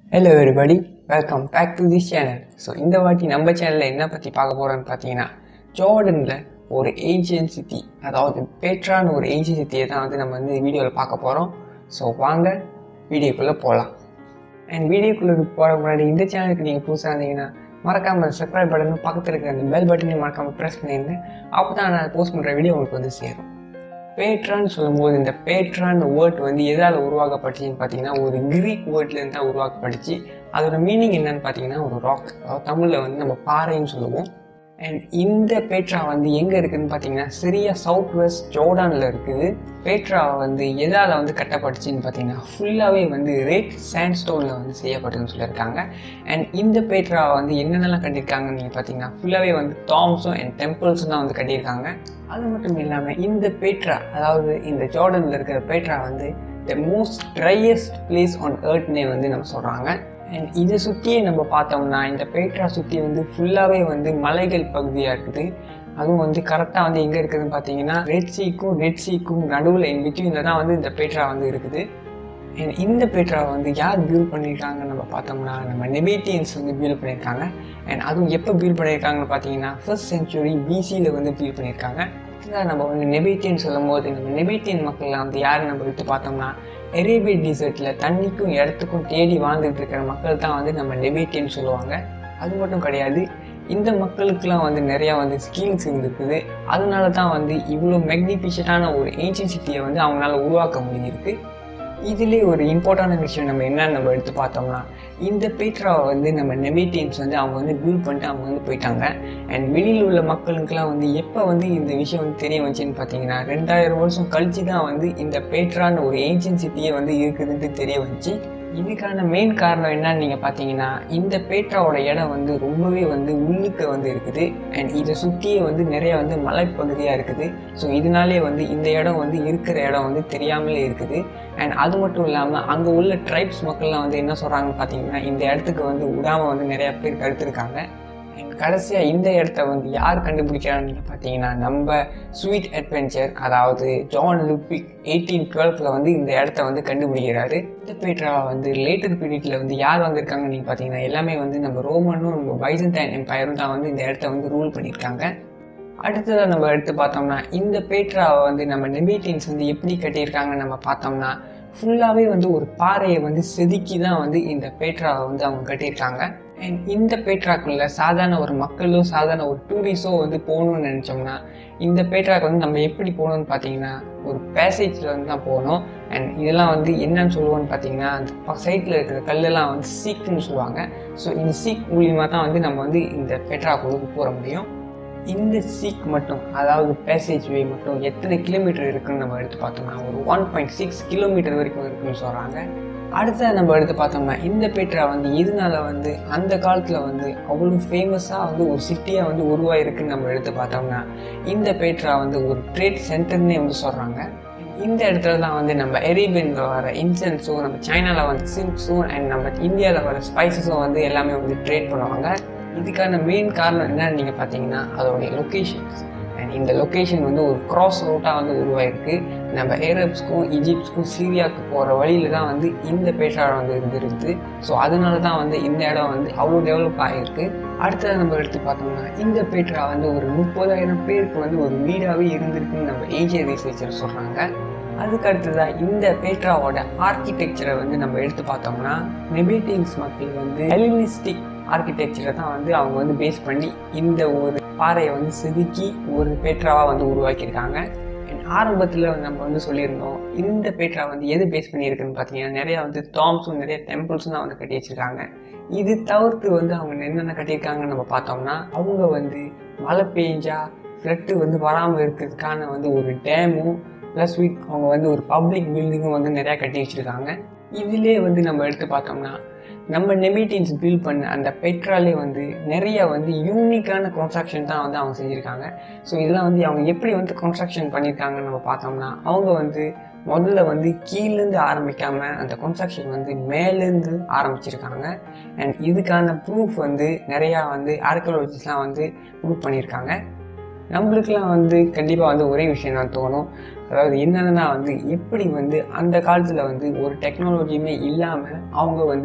hello everybody welcome back to this channel so இந்த வாட்டி நம்ம சேனலில் என்ன பற்றி பார்க்க போகிறோன்னு பார்த்தீங்கன்னா ஜார்டனில் ஒரு ஏன்ஷியன் சிட்டி அதாவது பேட்ரான ஒரு ஏன்ஷியன் சிட்டியை தான் வந்து நம்ம வந்து வீடியோவில் பார்க்க போகிறோம் ஸோ வாங்க வீடியோக்குள்ளே போகலாம் அண்ட் வீடியோக்குள்ளே போகிற முன்னாடி இந்த சேனலுக்கு நீங்கள் புதுசாக இருந்தீங்கன்னா மறக்காமல் சப்ஸ்கிரைப் பட்டனும் பக்கத்தில் இருக்கிற அந்த பெல் பட்டனையும் மறக்காமல் ப்ரெஸ் பண்ணிடுங்க அப்போ தான் நான் போஸ்ட் பண்ணுற வீடியோ உங்களுக்கு வந்து சேரும் பேட்ரான்னு சொல்லும்போது இந்த பேட்ரான் வேர்ட் வந்து எதால் உருவாக்கப்பட்டுச்சுன்னு பார்த்தீங்கன்னா ஒரு கிரீக் வேர்ட்லேருந்து தான் உருவாக்கப்பட்டுச்சு அதோட மீனிங் என்னன்னு பார்த்தீங்கன்னா ஒரு ராக் அதாவது தமிழில் வந்து நம்ம பாறைன்னு சொல்லுவோம் அண்ட் இந்த பேட்ரா வந்து எங்கே இருக்குதுன்னு பார்த்தீங்கன்னா சிரியா சவுத் வெஸ்ட் ஜோர்டானில் இருக்குது பேட்ரா வந்து எதால் வந்து கட்டப்பட்டுச்சுன்னு பார்த்தீங்கன்னா ஃபுல்லாகவே வந்து ரெட் சாண்ட்ஸ்டோனில் வந்து செய்யப்பட்டுன்னு சொல்லியிருக்காங்க அண்ட் இந்த பேட்ரா வந்து என்னென்னலாம் கட்டியிருக்காங்கன்னு நீங்கள் பார்த்தீங்கன்னா ஃபுல்லாகவே வந்து தாம்ஸும் அண்ட் டெம்பிள்ஸும் தான் வந்து கட்டியிருக்காங்க அது மட்டும் இல்லாமல் இந்த பேட்ரா அதாவது இந்த ஜார்டனில் இருக்கிற பேட்ரா வந்து the most driest place on எர்த்னே வந்து நம்ம சொல்கிறாங்க அண்ட் இதை சுற்றியே நம்ம பார்த்தோம்னா இந்த பேட்ரா சுற்றி வந்து ஃபுல்லாகவே வந்து மலைகள் பகுதியாக இருக்குது அதுவும் வந்து கரெக்டாக வந்து எங்கே இருக்குதுன்னு பார்த்தீங்கன்னா ரெட் சீக்கும் ரெட் சீக்கும் நடுவில் இன் பிட்வீனில் தான் வந்து இந்த பேட்ரா வந்து இருக்குது அண்ட் இந்த பேட்ரா வந்து யார் பில்ட் பண்ணியிருக்காங்கன்னு நம்ம பார்த்தோம்னா நம்ம நெபேட்டியன்ஸ் வந்து பில்ட் பண்ணியிருக்காங்க அண்ட் அதுவும் எப்போ பில்ட் பண்ணியிருக்காங்கன்னு பார்த்தீங்கன்னா ஃபர்ஸ்ட் சென்ச்சுரி பிசியில் வந்து பில்ட் பண்ணியிருக்காங்க இதுதான் நம்ம வந்து நெபேட்டியன் சொல்லும் போது நம்ம நெபேட்டியன் மக்கள்லாம் வந்து யார் நம்ம எடுத்து பார்த்தோம்னா அரேபிய டிசர்ட்டில் தண்ணிக்கும் இடத்துக்கும் தேடி வாழ்ந்துட்டு இருக்கிற மக்கள் தான் வந்து நம்ம நெபேட்டியன் சொல்லுவாங்க அது மட்டும் கிடையாது இந்த மக்களுக்கெல்லாம் வந்து நிறையா வந்து ஸ்கில்ஸ் இருந்திருக்குது அதனால தான் வந்து இவ்வளோ மெக்னிஃபிஷனான ஒரு ஏன்ஷியன் சிட்டியை வந்து அவங்களால உருவாக்க முடியிருக்கு இதுலேயே ஒரு இம்பார்ட்டான விஷயம் நம்ம என்னன்னு நம்ம எடுத்து பார்த்தோம்னா இந்த பேட்ராவை வந்து நம்ம நெபேட்டியன்ஸ் வந்து அவங்க வந்து பில்ட் பண்ணிட்டு அவங்க வந்து போயிட்டாங்க அண்ட் வெளியில் உள்ள மக்களுக்கெல்லாம் வந்து எப்போ வந்து இந்த விஷயம் வந்து தெரிய வந்துச்சுன்னு பார்த்தீங்கன்னா ரெண்டாயிரம் வருஷம் கழிச்சு தான் வந்து இந்த பேட்ரான ஒரு ஏன்ஷியன் சிட்டியே வந்து இருக்குதுன்ட்டு தெரிய வந்துச்சு இதுக்கான மெயின் காரணம் என்னன்னு நீங்கள் பார்த்தீங்கன்னா இந்த பேட்ராவோட இடம் வந்து ரொம்பவே வந்து உள்ளுக்க வந்து இருக்குது அண்ட் இதை சுற்றியே வந்து நிறைய வந்து மலைப்பகுதியாக இருக்குது ஸோ இதனாலே வந்து இந்த இடம் வந்து இருக்கிற இடம் வந்து தெரியாமலே இருக்குது அண்ட் அது மட்டும் இல்லாமல் அங்கே உள்ள ட்ரைப்ஸ் மக்கள்லாம் வந்து என்ன சொல்கிறாங்கன்னு பார்த்தீங்கன்னா இந்த இடத்துக்கு வந்து விடாமல் வந்து நிறையா பேர் கருத்துருக்காங்க அண்ட் கடைசியாக இந்த இடத்த வந்து யார் கண்டுபிடிக்கிறான்னு பார்த்தீங்கன்னா நம்ம ஸ்வீட் அட்வென்ச்சர் அதாவது ஜான் லுபிக் எயிட்டீன் டுவெல்த்தில் வந்து இந்த இடத்த வந்து கண்டுபிடிக்கிறாரு இந்த பேட்ரா வந்து லேட்டர் பீரியடில் வந்து யார் வந்திருக்காங்கன்னு நீங்கள் பார்த்தீங்கன்னா எல்லாமே வந்து நம்ம ரோமனும் நம்ம பைசன்டைன் எம்பையரும் தான் வந்து இந்த இடத்த வந்து ரூல் பண்ணியிருக்காங்க அடுத்ததாக நம்ம எடுத்து பார்த்தோம்னா இந்த பேட்ராவை வந்து நம்ம நெபேட்டியன்ஸ் வந்து எப்படி கட்டியிருக்காங்கன்னு நம்ம பார்த்தோம்னா ஃபுல்லாகவே வந்து ஒரு பாறையை வந்து செதுக்கி தான் வந்து இந்த பேட்ராவை வந்து அவங்க கட்டியிருக்காங்க அண்ட் இந்த பேட்ராக்குள்ள சாதாரண ஒரு மக்களோ சாதாரண ஒரு டூரிஸ்டோ வந்து போகணும்னு நினச்சோம்னா இந்த பேட்ராக்கு வந்து நம்ம எப்படி போகணும்னு பார்த்தீங்கன்னா ஒரு பேசேஜில் வந்து தான் போகணும் அண்ட் இதெல்லாம் வந்து என்னன்னு சொல்லுவோம்னு பார்த்தீங்கன்னா அந்த சைட்டில் இருக்கிற கல்லெல்லாம் வந்து சீக்குன்னு சொல்லுவாங்க ஸோ இந்த சீக் மூலியமாக தான் வந்து நம்ம வந்து இந்த பேட்ராக்குள்ளுக்கு போக முடியும் இந்த சீக் மட்டும் அதாவது பேசேஜ் வே மட்டும் எத்தனை கிலோமீட்டர் இருக்குன்னு நம்ம எடுத்து பார்த்தோம்னா ஒரு ஒன் பாயிண்ட் சிக்ஸ் கிலோமீட்டர் வரைக்கும் இருக்குன்னு சொல்கிறாங்க அடுத்த நம்ம எடுத்து பார்த்தோம்னா இந்த பேட்ரா வந்து இதனால வந்து அந்த காலத்தில் வந்து அவ்வளோ ஃபேமஸாக வந்து ஒரு சிட்டியாக வந்து உருவாயிருக்குன்னு நம்ம எடுத்து பார்த்தோம்னா இந்த பேட்ரா வந்து ஒரு ட்ரேட் சென்டர்னே வந்து சொல்கிறாங்க இந்த இடத்துல தான் வந்து நம்ம அரேபியனில் வர இன்சென்ஸும் நம்ம சைனாவில் வந்து சில்க்ஸும் அண்ட் நம்ம இந்தியாவில் வர ஸ்பைசஸும் வந்து எல்லாமே வந்து ட்ரேட் பண்ணுவாங்க இதுக்கான மெயின் காரணம் என்னன்னு நீங்கள் பார்த்தீங்கன்னா அதோடைய லொக்கேஷன்ஸ் அண்ட் இந்த லொக்கேஷன் வந்து ஒரு கிராஸ் ரூட்டாக வந்து உருவாயிருக்கு நம்ம ஏரப்ஸ்க்கும் ஈஜிப்ட்ஸ்க்கும் சீரியாவுக்கு போகிற வழியில் தான் வந்து இந்த பேட்ரா வந்து இருந்திருக்கு ஸோ அதனால தான் வந்து இந்த இடம் வந்து அவ்வளோ டெவலப் ஆகிருக்கு அடுத்தது நம்ம எடுத்து பார்த்தோம்னா இந்த பேட்ரா வந்து ஒரு முப்பதாயிரம் பேருக்கு வந்து ஒரு வீடாகவே இருந்திருக்குன்னு நம்ம ஏஜிய ரிசர்ச்சர் சொல்கிறாங்க அதுக்கு அடுத்ததாக இந்த பேட்ராவோட ஆர்கிடெக்சரை வந்து நம்ம எடுத்து பார்த்தோம்னா நெபேட்டிங்ஸ் மக்கள் வந்து ஹெலினிஸ்டிக் ஆர்கிடெக்சரை தான் வந்து அவங்க வந்து பேஸ் பண்ணி இந்த ஒரு பாறையை வந்து செதுக்கி ஒரு பேட்ராவாக வந்து உருவாக்கியிருக்காங்க ஆரம்பத்தில் நம்ம வந்து சொல்லியிருந்தோம் இந்த பேட்ரா வந்து எது பேஸ் பண்ணியிருக்குன்னு பார்த்தீங்கன்னா நிறையா வந்து தாம்ஸும் நிறைய டெம்பிள்ஸும் தான் வந்து கட்டி வச்சிருக்காங்க இது தவிர்த்து வந்து அவங்க என்னென்ன கட்டியிருக்காங்கன்னு நம்ம பார்த்தோம்னா அவங்க வந்து மழை பெஞ்சா ஃப்ளட்டு வந்து வராமல் இருக்கிறதுக்கான வந்து ஒரு டேமும் ப்ளஸ் வித் அவங்க வந்து ஒரு பப்ளிக் பில்டிங்கும் வந்து நிறையா கட்டி வச்சுருக்காங்க இதிலே வந்து நம்ம எடுத்து பார்த்தோம்னா நம்ம நெமிட்டின்ஸ் பில்ட் பண்ண அந்த பெட்ராலே வந்து நிறைய வந்து யூனிக்கான கன்ஸ்ட்ரக்ஷன் தான் வந்து அவங்க செஞ்சுருக்காங்க ஸோ இதெல்லாம் வந்து அவங்க எப்படி வந்து கன்ஸ்ட்ரக்ஷன் பண்ணியிருக்காங்கன்னு நம்ம பார்த்தோம்னா அவங்க வந்து முதல்ல வந்து கீழேருந்து ஆரம்பிக்காமல் அந்த கன்ஸ்ட்ரக்ஷன் வந்து மேலேருந்து ஆரம்பிச்சிருக்காங்க அண்ட் இதுக்கான ப்ரூஃப் வந்து நிறையா வந்து ஆர்கியாலஜிஸ்லாம் வந்து ப்ரூவ் பண்ணியிருக்காங்க நம்மளுக்கெல்லாம் வந்து கண்டிப்பாக வந்து ஒரே விஷயம் தான் தோணும் அதாவது என்னென்னா வந்து எப்படி வந்து அந்த காலத்தில் வந்து ஒரு டெக்னாலஜியுமே இல்லாமல் அவங்க வந்து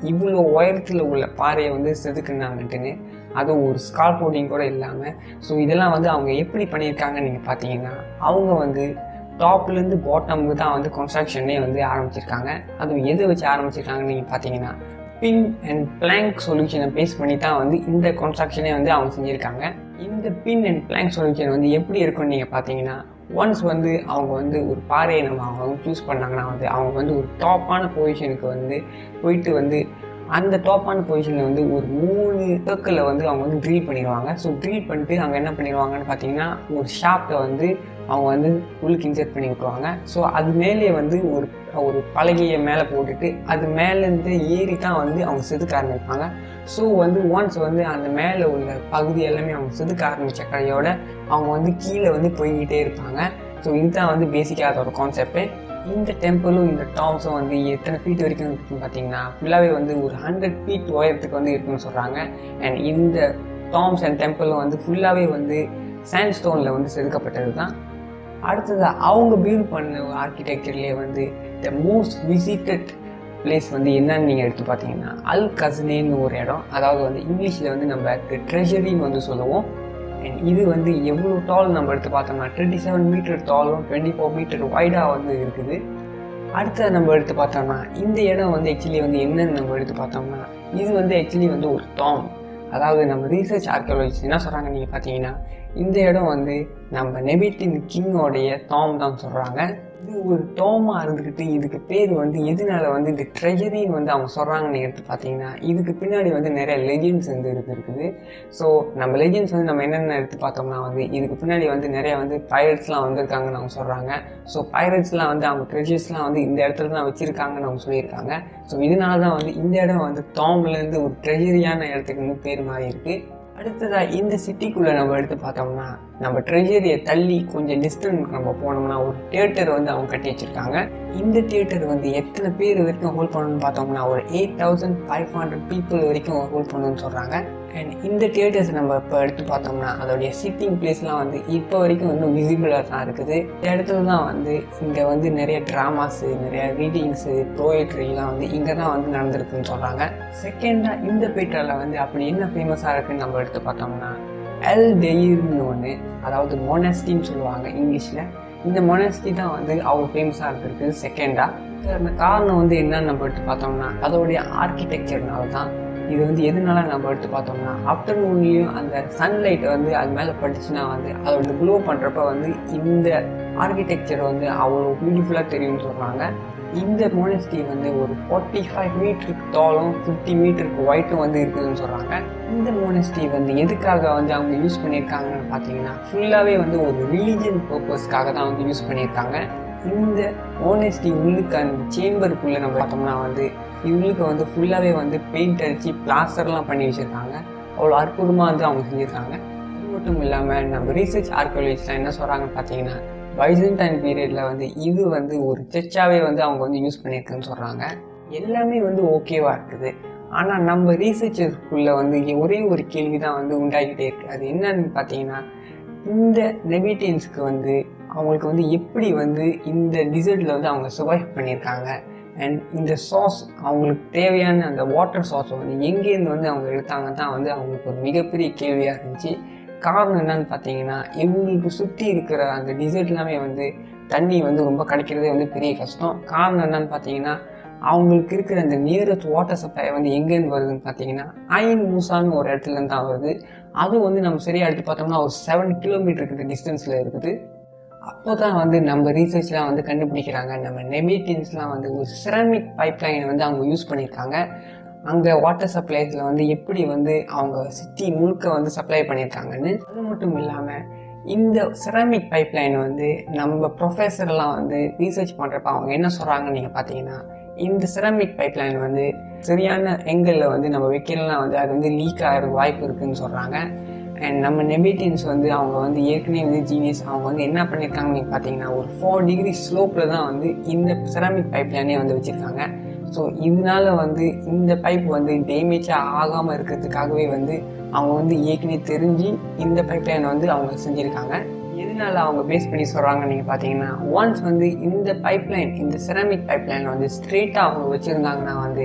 இவ்வளோ உயரத்தில் உள்ள பாறையை வந்து செதுக்குனாங்கன்ட்டுன்னு அதுவும் ஒரு ஸ்கால் போர்டிங் கூட இல்லாமல் ஸோ இதெல்லாம் வந்து அவங்க எப்படி பண்ணியிருக்காங்கன்னு நீங்கள் பார்த்தீங்கன்னா அவங்க வந்து டாப்லேருந்து பாட்டமுக்கு தான் வந்து கன்ஸ்ட்ரக்ஷனே வந்து ஆரம்பிச்சிருக்காங்க அதுவும் எதை வச்சு ஆரம்பிச்சிருக்காங்கன்னு நீங்கள் பார்த்தீங்கன்னா பின் அண்ட் பிளாங்க் சொல்யூஷனை பேஸ் பண்ணி தான் வந்து இந்த கன்ஸ்ட்ரக்ஷனே வந்து அவங்க செஞ்சுருக்காங்க இந்த பின் அண்ட் பிளாங்க் சொல்யூஷன் வந்து எப்படி இருக்கும்னு நீங்கள் பார்த்தீங்கன்னா ஒன்ஸ் வந்து அவங்க வந்து ஒரு பாறையை நம்ம அவங்க வந்து சூஸ் பண்ணாங்கன்னா வந்து அவங்க வந்து ஒரு டாப்பான பொசிஷனுக்கு வந்து போயிட்டு வந்து அந்த டாப்பான பொசிஷனில் வந்து ஒரு மூணு சர்க்கிளில் வந்து அவங்க வந்து ட்ரீல் பண்ணிடுவாங்க ஸோ ட்ரீல் பண்ணிட்டு அவங்க என்ன பண்ணிடுவாங்கன்னு பார்த்தீங்கன்னா ஒரு ஷாப்பில் வந்து அவங்க வந்து உள்ளுக்கு இன்செர்ட் பண்ணி விட்டுருவாங்க ஸோ அது மேலே வந்து ஒரு ஒரு பலகையை மேலே போட்டுட்டு அது மேலேருந்து ஏறி தான் வந்து அவங்க செதுக்க ஆரம்பிப்பாங்க ஸோ வந்து ஒன்ஸ் வந்து அந்த மேலே உள்ள பகுதி எல்லாமே அவங்க செதுக்க ஆரம்பித்த கடையோட அவங்க வந்து கீழே வந்து போய்கிட்டே இருப்பாங்க ஸோ இதுதான் வந்து பேசிக்காக அதோட கான்செப்ட்டு இந்த டெம்பிளும் இந்த டாம்ஸும் வந்து எத்தனை ஃபீட் வரைக்கும் இருக்குன்னு பார்த்தீங்கன்னா ஃபுல்லாகவே வந்து ஒரு ஹண்ட்ரட் ஃபீட் உயரத்துக்கு வந்து இருக்குன்னு சொல்கிறாங்க அண்ட் இந்த டாம்ஸ் அண்ட் டெம்பிளும் வந்து ஃபுல்லாகவே வந்து சாண்ட் ஸ்டோனில் வந்து செதுக்கப்பட்டது தான் அடுத்தது அவங்க பில்ட் பண்ண ஆர்கிடெக்சர்லேயே வந்து த மோஸ்ட் விசிட்டட் பிளேஸ் வந்து என்னன்னு நீங்கள் எடுத்து பார்த்தீங்கன்னா அல் கஸ்னேன்னு ஒரு இடம் அதாவது வந்து இங்கிலீஷில் வந்து நம்ம ட்ரெஷரின்னு வந்து சொல்லுவோம் அண்ட் இது வந்து எவ்வளோ டால் நம்ம எடுத்து பார்த்தோம்னா டுவெண்ட்டி செவன் மீட்டர் டாலும் டுவெண்ட்டி ஃபோர் மீட்டர் வைடாக வந்து இருக்குது அடுத்த நம்ம எடுத்து பார்த்தோம்னா இந்த இடம் வந்து ஆக்சுவலி வந்து என்னன்னு நம்ம எடுத்து பார்த்தோம்னா இது வந்து ஆக்சுவலி வந்து ஒரு டாம் அதாவது நம்ம ரீசர்ச் ஆர்கியாலஜிஸ்ட் என்ன சொல்கிறாங்க நீங்கள் பார்த்தீங்கன்னா இந்த இடம் வந்து நம்ம நெபிட்டின் கிங்கோடைய டாம் தான் சொல்கிறாங்க இது ஒரு டோமாக இருந்துக்கிட்டு இதுக்கு பேர் வந்து எதனால வந்து இந்த ட்ரெஜரின்னு வந்து அவங்க சொல்கிறாங்கன்னு எடுத்து பார்த்தீங்கன்னா இதுக்கு பின்னாடி வந்து நிறைய லெஜெண்ட்ஸ் வந்து இருக்குது ஸோ நம்ம லெஜெண்ட்ஸ் வந்து நம்ம என்னென்ன எடுத்து பார்த்தோம்னா வந்து இதுக்கு பின்னாடி வந்து நிறைய வந்து பைரட்ஸ்லாம் வந்திருக்காங்கன்னு அவங்க சொல்கிறாங்க ஸோ பைரட்ஸ்லாம் வந்து அவங்க ட்ரெஜர்ஸ்லாம் வந்து இந்த இடத்துல தான் வச்சுருக்காங்கன்னு அவங்க சொல்லியிருக்காங்க ஸோ இதனால தான் வந்து இந்த இடம் வந்து டாம்லேருந்து ஒரு ட்ரெஜரியான இடத்துக்கு வந்து பேர் மாறி இருக்குது அடுத்ததாக இந்த சிட்டிக்குள்ளே நம்ம எடுத்து பார்த்தோம்னா நம்ம ட்ரெஜரியை தள்ளி கொஞ்சம் டிஸ்டன்ஸ் நம்ம போனோம்னா ஒரு தியேட்டர் வந்து அவங்க கட்டி வச்சுருக்காங்க இந்த தியேட்டர் வந்து எத்தனை பேர் வரைக்கும் ஹோல்ட் பண்ணணும்னு பார்த்தோம்னா ஒரு eight thousand five hundred people வரைக்கும் ஹோல்ட் பண்ணணும்னு சொல்கிறாங்க அண்ட் இந்த தியேட்டர்ஸ் நம்ம இப்போ எடுத்து பார்த்தோம்னா அதோடைய சிட்டிங் பிளேஸ்லாம் வந்து இப்போ வரைக்கும் வந்து விசிபிளாக தான் இருக்குது இந்த இடத்துல தான் வந்து இங்கே வந்து நிறைய ட்ராமாஸு நிறைய ரீடிங்ஸு ப்ரோயட்ரிலாம் வந்து இங்கே தான் வந்து நடந்திருக்குன்னு சொல்கிறாங்க செகண்டாக இந்த பீட்டரில் வந்து அப்படி என்ன ஃபேமஸாக இருக்குன்னு நம்ம எடுத்து பார்த்தோம்னா எல் டெயிர்னு ஒன்று அதாவது மொனஸ்டின்னு சொல்லுவாங்க இங்கிலீஷில் இந்த மொனஸ்டி தான் வந்து அவங்க ஃபேமஸாக இருந்திருக்கு செகண்டாக அந்த காரணம் வந்து என்னன்னு நம்ம எடுத்து பார்த்தோம்னா அதோடைய ஆர்கிடெக்சர்னால தான் இது வந்து எதனால நம்ம எடுத்து பார்த்தோம்னா ஆஃப்டர்நூன்லேயும் அந்த சன்லைட் வந்து அது மேலே பட்டுச்சுன்னா வந்து அதோட க்ளோ பண்ணுறப்ப வந்து இந்த ஆர்கிடெக்சர் வந்து அவ்வளோ பியூட்டிஃபுல்லாக தெரியும்னு சொல்கிறாங்க இந்த மோனஸ்டி வந்து ஒரு ஃபார்ட்டி ஃபைவ் மீட்டருக்கு டாலும் ஃபிஃப்டி மீட்டருக்கு ஒயிட்டும் வந்து இருக்குதுன்னு சொல்கிறாங்க இந்த மோனஸ்டி வந்து எதுக்காக வந்து அவங்க யூஸ் பண்ணியிருக்காங்கன்னு பார்த்தீங்கன்னா ஃபுல்லாகவே வந்து ஒரு ரிலீஜியன் பர்பஸ்க்காக தான் வந்து யூஸ் பண்ணியிருக்காங்க இந்த மோனஸ்டி உள்ளுக்கு அந்த சேம்பருக்குள்ளே நம்ம பார்த்தோம்னா வந்து இவங்களுக்கு வந்து ஃபுல்லாகவே வந்து பெயிண்ட் அடித்து பிளாஸ்டர்லாம் பண்ணி வச்சுருக்காங்க அவ்வளோ அற்புதமாக வந்து அவங்க செஞ்சுருக்காங்க அது மட்டும் இல்லாமல் நம்ம ரீசர்ச் ஆர்கியாலஜிஸ்ட்லாம் என்ன சொல்கிறாங்கன்னு பார்த்தீங்கன்னா பைசன்டைன் பீரியடில் வந்து இது வந்து ஒரு சர்ச்சாகவே வந்து அவங்க வந்து யூஸ் பண்ணியிருக்குன்னு சொல்கிறாங்க எல்லாமே வந்து ஓகேவாக இருக்குது ஆனால் நம்ம ரீசர்ச்சருக்குள்ளே வந்து ஒரே ஒரு கேள்வி தான் வந்து உண்டாகிட்டே இருக்குது அது என்னன்னு பார்த்தீங்கன்னா இந்த நெபிட்டியன்ஸ்க்கு வந்து அவங்களுக்கு வந்து எப்படி வந்து இந்த டிசர்ட்டில் வந்து அவங்க சர்வைவ் பண்ணியிருக்காங்க அண்ட் இந்த சாஸ் அவங்களுக்கு தேவையான அந்த வாட்டர் சாஸை வந்து எங்கேருந்து வந்து அவங்க எடுத்தாங்க தான் வந்து அவங்களுக்கு ஒரு மிகப்பெரிய கேள்வியாக இருந்துச்சு காரணம் என்னன்னு பார்த்தீங்கன்னா இவங்களுக்கு சுற்றி இருக்கிற அந்த டிசர்ட் எல்லாமே வந்து தண்ணி வந்து ரொம்ப கிடைக்கிறதே வந்து பெரிய கஷ்டம் காரணம் என்னன்னு பார்த்தீங்கன்னா அவங்களுக்கு இருக்கிற அந்த நியரஸ்ட் வாட்டர் சப்ளை வந்து எங்கேருந்து வருதுன்னு பார்த்தீங்கன்னா ஐன் மூசான்னு ஒரு இடத்துலேருந்து தான் வருது அதுவும் வந்து நம்ம சரியாக எடுத்து பார்த்தோம்னா ஒரு செவன் கிலோமீட்டர் கிட்ட டிஸ்டன்ஸில் இருக்குது அப்போ தான் வந்து நம்ம ரீசர்ச்லாம் வந்து கண்டுபிடிக்கிறாங்க நம்ம நெமிட்டின்ஸ்லாம் வந்து ஒரு சிராமிக் பைப் லைனை வந்து அவங்க யூஸ் பண்ணியிருக்காங்க அங்கே வாட்டர் சப்ளைஸில் வந்து எப்படி வந்து அவங்க சிட்டி முழுக்க வந்து சப்ளை பண்ணியிருக்காங்கன்னு அது மட்டும் இல்லாமல் இந்த செராமிக் பைப் லைன் வந்து நம்ம ப்ரொஃபஸர்லாம் வந்து ரீசர்ச் பண்ணுறப்ப அவங்க என்ன சொல்கிறாங்கன்னு நீங்கள் பார்த்தீங்கன்னா இந்த செராமிக் பைப் லைன் வந்து சரியான எங்கிளில் வந்து நம்ம வைக்கலாம் வந்து அது வந்து லீக் ஆகிற வாய்ப்பு இருக்குதுன்னு சொல்கிறாங்க அண்ட் நம்ம நெபிட்டியன்ஸ் வந்து அவங்க வந்து ஏற்கனவே வந்து ஜீனியஸ் அவங்க வந்து என்ன பண்ணியிருக்காங்கன்னு நீங்கள் பார்த்தீங்கன்னா ஒரு ஃபோர் டிகிரி ஸ்லோப்பில் தான் வந்து இந்த செராமிக் பைப் லைனே வந்து வச்சுருக்காங்க ஸோ இதனால வந்து இந்த பைப் வந்து டேமேஜாக ஆகாமல் இருக்கிறதுக்காகவே வந்து அவங்க வந்து ஏற்கனவே தெரிஞ்சு இந்த பைப் லைனை வந்து அவங்க செஞ்சுருக்காங்க எதனால அவங்க பேஸ் பண்ணி சொல்கிறாங்க நீங்கள் பார்த்தீங்கன்னா ஒன்ஸ் வந்து இந்த பைப் லைன் இந்த செராமிக் பைப் லைன் வந்து ஸ்ட்ரெயிட்டாக அவங்க வச்சுருந்தாங்கன்னா வந்து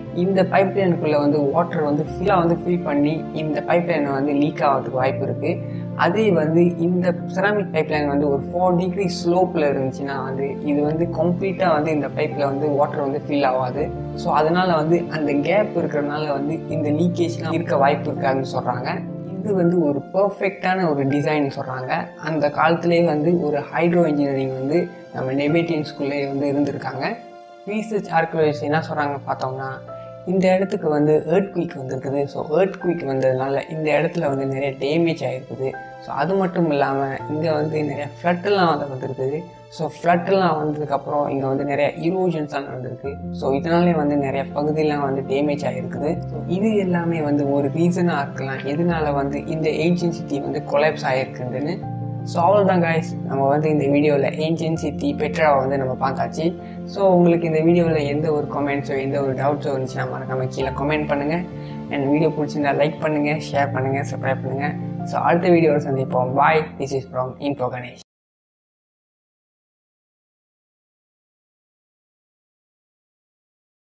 இந்த பைப் லைனுக்குள்ளே வந்து வாட்டர் வந்து ஃபுல்லாக வந்து ஃபில் பண்ணி இந்த பைப் லைனை வந்து லீக் ஆகிறதுக்கு வாய்ப்பு இருக்குது அதே வந்து இந்த செராமிக் பைப் லைன் வந்து ஒரு ஃபோர் டிகிரி ஸ்லோப்பில் இருந்துச்சுன்னா வந்து இது வந்து கம்ப்ளீட்டாக வந்து இந்த பைப்பில் வந்து வாட்டர் வந்து ஃபில் ஆகாது ஸோ அதனால் வந்து அந்த கேப் இருக்கிறதுனால வந்து இந்த லீக்கேஜ்லாம் இருக்க வாய்ப்பு இருக்காதுன்னு சொல்கிறாங்க இது வந்து ஒரு பர்ஃபெக்டான ஒரு டிசைன் சொல்கிறாங்க அந்த காலத்திலே வந்து ஒரு ஹைட்ரோ இன்ஜினியரிங் வந்து நம்ம நெபேட்டியன் ஸ்கூல்லே வந்து இருந்திருக்காங்க ரீசர்ச் ஆர்கியாலஜி என்ன சொல்கிறாங்க பார்த்தோம்னா இந்த இடத்துக்கு வந்து ஏர்த் குயிக் வந்திருக்குது ஸோ ஏர்த் குயிக் வந்ததுனால இந்த இடத்துல வந்து நிறைய டேமேஜ் ஆகிருக்குது ஸோ அது மட்டும் இல்லாமல் இங்கே வந்து நிறைய ஃப்ளட்டெல்லாம் வந்து வந்திருக்குது ஸோ ஃப்ளட்டெல்லாம் வந்ததுக்கப்புறம் இங்கே வந்து நிறைய இரோஜன்ஸ்லாம் நடந்திருக்கு ஸோ இதனாலே வந்து நிறைய பகுதியெலாம் வந்து டேமேஜ் ஆகிருக்குது ஸோ இது எல்லாமே வந்து ஒரு ரீசனாக இருக்கலாம் எதனால வந்து இந்த ஏன்ஷியன் சிட்டி வந்து கொலாப்ஸ் ஆகிருக்குன்னு ஸோ அவ்வளோதான் காய்ஸ் நம்ம வந்து இந்த வீடியோவில் ஏன்ஷியன் சிட்டி பெட்ராவை வந்து நம்ம பார்த்தாச்சு ஸோ உங்களுக்கு இந்த வீடியோவில் எந்த ஒரு கமெண்ட்ஸோ எந்த ஒரு டவுட்ஸோ இருந்துச்சுன்னா மறக்காம கீழே கமெண்ட் பண்ணுங்கள் அண்ட் வீடியோ பிடிச்சிருந்தா லைக் பண்ணுங்கள் ஷேர் பண்ணுங்கள் சப்ஸ்கிரைப் பண்ணுங்கள் ஸோ அடுத்த வீடியோவில் சந்திப்போம் bye this is from info Ganesh